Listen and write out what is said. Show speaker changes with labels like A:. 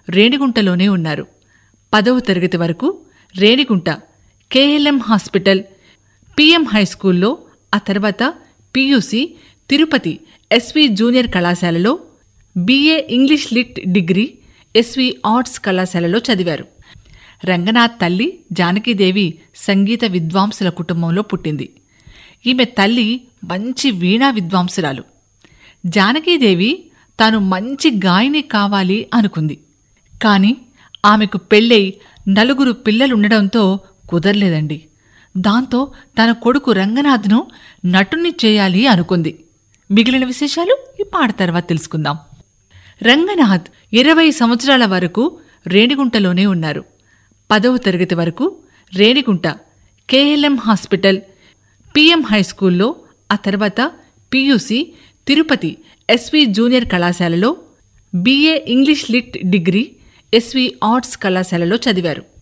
A: రేణిగుంటలోనే ఉన్నారు పదవ తరగతి వరకు రేణిగుంట కేఎల్ఎం హాస్పిటల్ పిఎం హైస్కూల్లో ఆ తర్వాత పియూసి తిరుపతి ఎస్వి జూనియర్ కళాశాలలో BA English lit degree SV arts కళాశాలలో చదివారు రంగనాథ్ తల్లి జానకీదేవి సంగీత విద్వాంసుల కుటుంబంలో పుట్టింది ఈమె తల్లి మంచి వీణా విద్వాంసురాలు జానకీదేవి తాను మంచి గాయని కావాలి అనుకుంది కాని ఆమెకు పెళ్ళై నలుగురు పిల్లలుండడంతో కుదరలేదండి దాంతో తన కొడుకు రంగనాథ్ను నటుని చేయాలి అనుకుంది మిగిలిన విశేషాలు ఈ పాట తర్వాత తెలుసుకుందాం రంగనాథ్ ఇరవై సంవత్సరాల వరకు రేణిగుంటలోనే ఉన్నారు పదవ తరగతి వరకు రేణిగుంట కేఎల్ఎం హాస్పిటల్ పిఎం హైస్కూల్లో ఆ తర్వాత పియూసి తిరుపతి ఎస్వి జూనియర్ కళాశాలలో BA English lit degree SV arts కళాశాలలో చదివారు